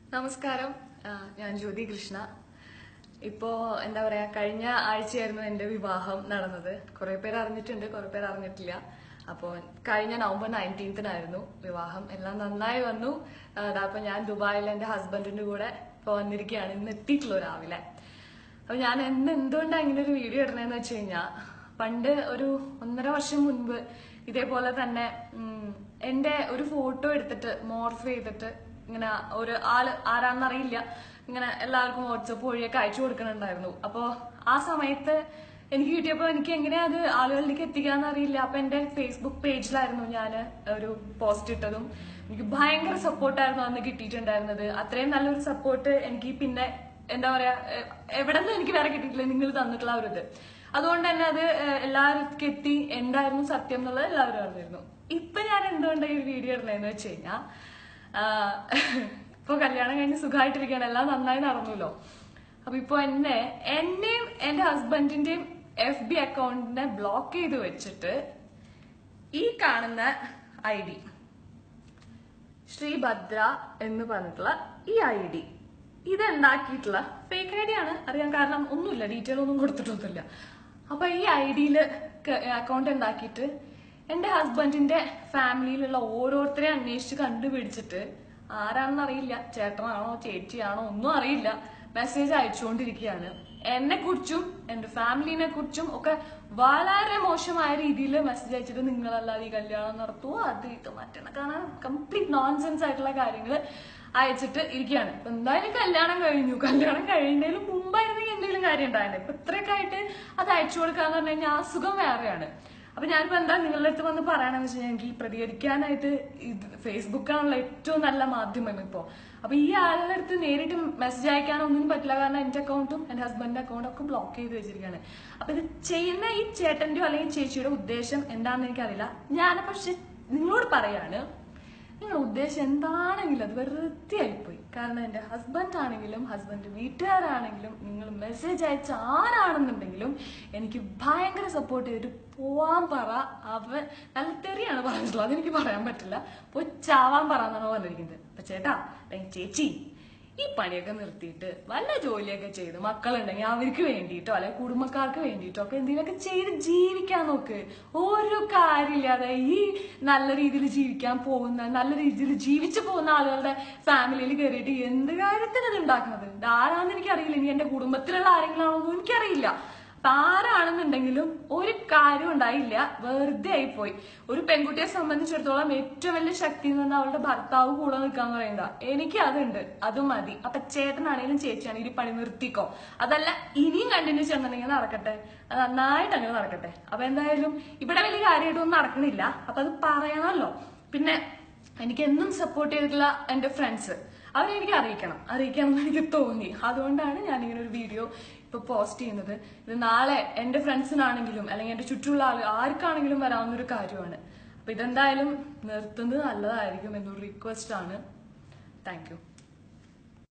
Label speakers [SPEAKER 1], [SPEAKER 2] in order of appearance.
[SPEAKER 1] നമസ്കാരം ആ, ഞാൻ ജ്യോതി കൃഷ്ണ ഇപ്പോ എന്താ പറയാ കഴിഞ്ഞ ആഴ്ചയായിരുന്നു എന്റെ വിവാഹം നടന്നത് കുറെ പേര് അറിഞ്ഞിട്ടുണ്ട് കുറെ പേര് അറിഞ്ഞിട്ടില്ല അപ്പോൾ കഴിഞ്ഞ നവംബർ നയൻറ്റീൻത്തിനായിരുന്നു വിവാഹം എല്ലാം നന്നായി വന്നു ആ, ദാ ഇപ്പൊ ഞാൻ ദുബായിൽ എന്റെ ഹസ്ബൻഡിന്റെ കൂടെ ഇപ്പൊ വന്നിരിക്കുകയാണ് ഇന്ന് എത്തിയിട്ടുള്ളൂ രാവിലെ അപ്പൊ ഞാൻ എന്ന് എന്തുകൊണ്ടാണ് ഇങ്ങനെ ഒരു വീഡിയോ ഇടണേന്ന് വെച്ച് കഴിഞ്ഞാ പണ്ട് ഒരു ഒന്നര വർഷം മുൻപ് ഇതേപോലെ തന്നെ ഉം, എന്റെ ഒരു ഫോട്ടോ എടുത്തിട്ട് മോർഫ് ചെയ്തിട്ട് ഇങ്ങനെ ഒരു ആള് ആരാന്നറിയില്ല ഇങ്ങനെ എല്ലാവർക്കും വാട്സപ്പ് വഴിയൊക്കെ അയച്ചു കൊടുക്കണുണ്ടായിരുന്നു അപ്പോ ആ സമയത്ത് എനിക്ക് കിട്ടിയപ്പോ എനിക്ക് എങ്ങനെയാ അത് ആളുകളിലേക്ക് എത്തിക്കാന്ന് അറിയില്ല അപ്പൊ എന്റെ ഫേസ്ബുക്ക് പേജിലായിരുന്നു ഞാൻ ഒരു പോസ്റ്റ് ഇട്ടതും എനിക്ക് ഭയങ്കര സപ്പോർട്ടായിരുന്നു അന്ന് കിട്ടിയിട്ടുണ്ടായിരുന്നത് അത്രയും നല്ലൊരു സപ്പോർട്ട് എനിക്ക് പിന്നെ എന്താ പറയാ എ- എവിടെ നിന്നും എനിക്ക് വേറെ കിട്ടിയിട്ടില്ല നിങ്ങൾ തന്നിട്ടുള്ള ആ ഒരു ഇത് അതുകൊണ്ട് തന്നെ അത് ഏഹ്, എല്ലാവർക്കും എത്തി എന്തായിരുന്നു സത്യം എന്നുള്ളത് എല്ലാവരും അറിഞ്ഞിരുന്നു ഇപ്പൊ ഞാൻ എന്തുകൊണ്ടാണ് ഈ വീഡിയോ ഇടുന്നതെന്ന് വെച്ച് കഴിഞ്ഞാ ആഹ്, ഇപ്പൊ കല്യാണം കഴിഞ്ഞ് സുഖമായിട്ടിരിക്കുകയാണ് എല്ലാം നന്നായി നടന്നല്ലോ അപ്പൊ ഇപ്പൊ എന്നെ എന്റെയും എന്റെ ഹസ്ബൻഡിന്റെയും എഫ് ബി അക്കൗണ്ടിനെ ബ്ലോക്ക് ചെയ്ത് വെച്ചിട്ട് ഈ കാണുന്ന ഐ ഡി ശ്രീഭദ്ര എന്ന് പറഞ്ഞിട്ടുള്ള ഈ ഐ ഡി ഇത് ഉണ്ടാക്കിയിട്ടുള്ള ഫേക്ക് ഐ ഡി ആണ് അറിയാൻ കാരണം ഒന്നുമില്ല ഡീറ്റെയിൽ ഒന്നും കൊടുത്തിട്ടൊന്നുമില്ല അപ്പൊ ഈ ഐ ഡിയിൽ അക്കൗണ്ട് ഉണ്ടാക്കിയിട്ട് എന്റെ ഹസ്ബൻഡിന്റെ ഫാമിലിയിലുള്ള ഓരോരുത്തരെ അന്വേഷിച്ച് കണ്ടുപിടിച്ചിട്ട് ആരാണെന്ന് അറിയില്ല ചേട്ടനാണോ ചേച്ചിയാണോ ഒന്നും അറിയില്ല മെസ്സേജ് അയച്ചുകൊണ്ടിരിക്കുകയാണ് എന്നെ കുറിച്ചും എന്റെ ഫാമിലിനെ കുറിച്ചും ഒക്കെ വളരെ മോശമായ രീതിയിൽ മെസ്സേജ് അയച്ചിട്ട് നിങ്ങളല്ലാതെ ഈ കല്യാണം നടത്തുവോ അത് ഇത് മറ്റേ കാണാൻ കംപ്ലീറ്റ് നോൺസെൻസ് ആയിട്ടുള്ള കാര്യങ്ങൾ അയച്ചിട്ട് ഇരിക്കുകയാണ് ഇപ്പൊ എന്തായാലും കല്യാണം കഴിഞ്ഞു കല്യാണം കഴിയുന്നതിന് മുമ്പായിരുന്നെങ്കിൽ എന്തെങ്കിലും കാര്യം ഉണ്ടായിരുന്നു ഇപ്പൊ ഇത്രയൊക്കെ ആയിട്ട് അത് അയച്ചു കൊടുക്കാന്ന് പറഞ്ഞു കഴിഞ്ഞാൽ ആ സുഖം വേറെയാണ് അപ്പൊ ഞാനിപ്പോ എന്താ നിങ്ങളുടെ അടുത്ത് വന്ന് പറയണെന്ന് വെച്ചാൽ എനിക്ക് ഈ പ്രതികരിക്കാനായിട്ട് ഇത് ഫേസ്ബുക്കാണുള്ള ഏറ്റവും നല്ല മാധ്യമം ഇപ്പോ അപ്പൊ ഈ ആളുടെ അടുത്ത് നേരിട്ട് മെസ്സേജ് അയക്കാനൊന്നും പറ്റില്ല കാരണം എന്റെ അക്കൗണ്ടും എന്റെ ഹസ്ബൻഡിന്റെ അക്കൗണ്ടും ഒക്കെ ബ്ലോക്ക് ചെയ്ത് വെച്ചിരിക്കുകയാണ് അപ്പൊ ഇത് ചെയ്യുന്ന ഈ ചേട്ടന്റെയോ അല്ലെങ്കിൽ ചേച്ചിയുടെ ഉദ്ദേശം എന്താണെന്ന് എനിക്കറിയില്ല ഞാൻ പക്ഷെ നിങ്ങളോട് പറയാണ് നിങ്ങളുടെ ഉദ്ദേശം എന്താണെങ്കിലും അത് വെറുതെ ആയിപ്പോയി കാരണം എന്റെ ഹസ്ബൻഡ് ആണെങ്കിലും ഹസ്ബൻഡ് വീട്ടുകാരാണെങ്കിലും നിങ്ങൾ മെസ്സേജ് അയച്ച ആരാണെന്നുണ്ടെങ്കിലും എനിക്ക് ഭയങ്കര സപ്പോർട്ട് ചെയ്തിട്ട് പോവാൻ പറ അവൻ നല്ല തെറിയാണ് പറഞ്ഞിട്ടുള്ളത് അതെനിക്ക് പറയാൻ പറ്റില്ല പോയി ചാവാൻ പറ എന്നാണ് പറഞ്ഞിരിക്കുന്നത് അപ്പൊ ചേട്ടാ അല്ലെങ്കിൽ ചേച്ചി ഈ പണിയൊക്കെ നിർത്തിയിട്ട് വല്ല ജോലിയൊക്കെ ചെയ്ത് മക്കളുണ്ടെങ്കിൽ അവർക്ക് വേണ്ടിയിട്ടോ അല്ലെ കുടുംബക്കാർക്ക് വേണ്ടിയിട്ടോ ഒക്കെ എന്തെങ്കിലുമൊക്കെ ചെയ്ത് ജീവിക്കാൻ നോക്ക് ഒരു കാര്യമില്ലാതെ ഈ നല്ല രീതിയിൽ ജീവിക്കാൻ പോകുന്ന നല്ല രീതിയിൽ ജീവിച്ചു പോകുന്ന ആളുകളുടെ ഫാമിലിയിൽ കയറിയിട്ട് എന്ത് കാര്യത്തിന് ഇത് ഉണ്ടാക്കുന്നത് ഇത് ആരാന്ന് എനിക്കറിയില്ല ഇനി എന്റെ കുടുംബത്തിലുള്ള ആരെങ്കിലും ആണോ എന്ന് എനിക്കറിയില്ല അപ്പൊ ആരാണെന്നുണ്ടെങ്കിലും ഒരു കാര്യം ഉണ്ടായില്ല വെറുതെ ആയിപ്പോയി ഒരു പെൺകുട്ടിയെ സംബന്ധിച്ചിടത്തോളം ഏറ്റവും വലിയ ശക്തി എന്ന് പറഞ്ഞാൽ അവളുടെ ഭർത്താവ് കൂടെ നിൽക്കാന്ന് പറയുന്നതാ എനിക്ക് അതുണ്ട് അത് മതി അപ്പൊ ചേട്ടനാണെങ്കിലും ചേച്ചിയാണെങ്കിലും ഈ പണി നിർത്തിക്കോ അതല്ല ഇനിയും കണ്ടിന്യൂ ചെയ്യുന്നുണ്ടെങ്കിൽ നടക്കട്ടെ അത് നന്നായിട്ട് അങ്ങനെ നടക്കട്ടെ അപ്പൊ എന്തായാലും ഇവിടെ വലിയ കാര്യമായിട്ടൊന്നും നടക്കണില്ല അപ്പൊ അത് പറയണമല്ലോ പിന്നെ എനിക്ക് എന്നും സപ്പോർട്ട് ചെയ്തിട്ടുള്ള എന്റെ ഫ്രണ്ട്സ് അവരെനിക്ക് അറിയിക്കണം അറിയിക്കണം എന്ന് എനിക്ക് തോന്നി അതുകൊണ്ടാണ് ഞാൻ ഇങ്ങനെ ഒരു വീഡിയോ ഇപ്പൊ പോസ്റ്റ് ചെയ്യുന്നത് ഇത് നാളെ എന്റെ ഫ്രണ്ട്സിനാണെങ്കിലും അല്ലെങ്കിൽ എന്റെ ചുറ്റുമുള്ള ആൾ ആർക്കാണെങ്കിലും വരാവുന്ന ഒരു കാര്യമാണ് അപ്പൊ ഇതെന്തായാലും നിർത്തുന്നത് നല്ലതായിരിക്കും എന്നൊരു റിക്വസ്റ്റ് ആണ് താങ്ക് യു